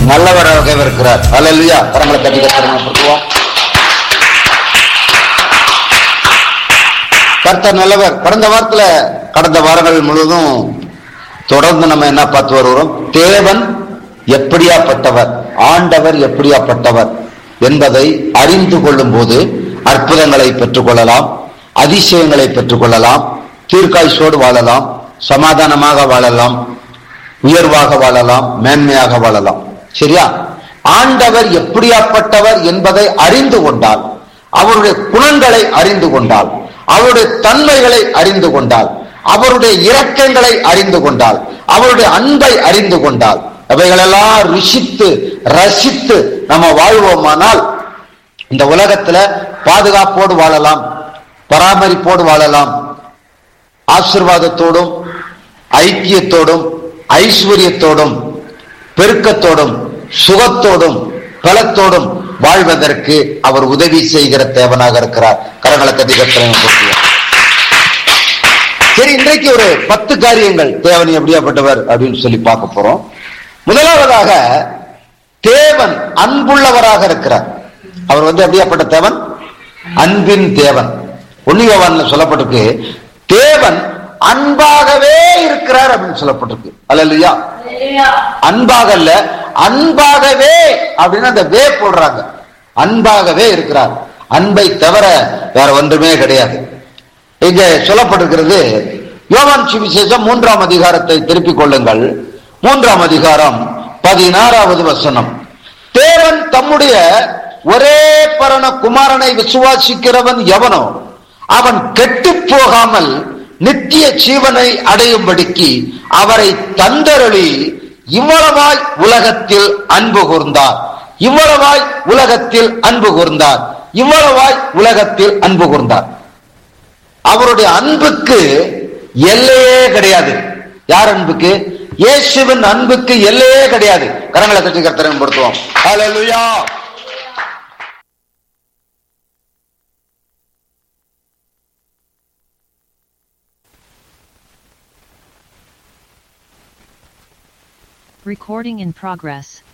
நல்லவராக இருக்கிறார் அல்லா கரங்களை தட்டி கட்டுவோம் கர்த்தர் நல்லவர் கடந்த வாரத்துல கடந்த வாரங்கள் முழுவதும் தொடர்ந்து நம்ம என்ன பார்த்து வருகிறோம் தேவன் எப்படியாப்பட்டவர் ஆண்டவர் எப்படியாப்பட்டவர் என்பதை அறிந்து கொள்ளும் போது அற்புதங்களை பெற்றுக்கொள்ளலாம் அதிசயங்களை பெற்றுக்கொள்ளலாம் தீர்க்காய்ச்சோடு வாழலாம் சமாதானமாக வாழலாம் உயர்வாக வாழலாம் மேன்மையாக வாழலாம் சரியா ஆண்டவர் எப்படியாப்பட்டவர் என்பதை அறிந்து கொண்டால் அவருடைய குணங்களை அறிந்து கொண்டால் அவருடைய தன்மைகளை அறிந்து கொண்டால் அவருடைய இரக்கங்களை அறிந்து கொண்டால் அவருடைய அன்பை அறிந்து கொண்டால் அவைகளெல்லாம் ருசித்து ரசித்து நம்ம வாழ்வோமானால் இந்த உலகத்துல பாதுகாப்போடு வாழலாம் பராமரிப்போடு வாழலாம் ஆசிர்வாதத்தோடும் ஐக்கியத்தோடும் ஐஸ்வர்யத்தோடும் பெருக்கத்தோடும் சுகத்தோடும் பலத்தோடும் வாழ்வதற்கு அவர் உதவி செய்கிற தேவனாக இருக்கிறார் கரங்களை தட்டி கத்திரம் சரி இன்றைக்கு ஒரு பத்து காரியங்கள் தேவன் எப்படியாப்பட்டவர் அப்படின்னு சொல்லி பார்க்க போறோம் முதலாவதாக தேவன் அன்புள்ளவராக இருக்கிறார் அவர் வந்து எப்படியாப்பட்ட தேவன் அன்பின் தேவன் ஒன்னியவான் சொல்லப்பட்டிருக்கு தேவன் அன்பாகவே இருக்கிறார் அப்படின்னு சொல்லப்பட்டிருக்கு அல்ல அன்பாக அல்ல அன்பாகவே அப்படின்னு அந்த வே போடுறாங்க அன்பாகவே இருக்கிறார் அன்பை தவிர வேற ஒன்றுமே கிடையாது இங்க சொல்லப்பட்டிருக்கிறது யோவான் சுவிசேஷம் மூன்றாம் அதிகாரத்தை திருப்பிக் கொள்ளுங்கள் மூன்றாம் அதிகாரம் பதினாறாவது வசனம் தேவன் தம்முடைய ஒரே பரண குமாரனை விசுவாசிக்கிறவன் எவனோ அவன் கெட்டு போகாமல் நித்திய ஜீவனை அடையும்படிக்கு அவரை தந்தருளி இவ்வளவாய் உலகத்தில் அன்பு கூர்ந்தார் இவ்வளவாய் உலகத்தில் அன்பு கூர்ந்தார் இவ்வளவாய் உலகத்தில் அன்பு கூர்ந்தார் அவருடைய அன்புக்கு எல்லையே கிடையாது யார் அன்புக்கு இயேசுவின் அன்புக்கு எல்லையே கிடையாது கரங்களை கட்சி கர்த்தரை படுத்துவோம் ஹalleluya Recording in progress.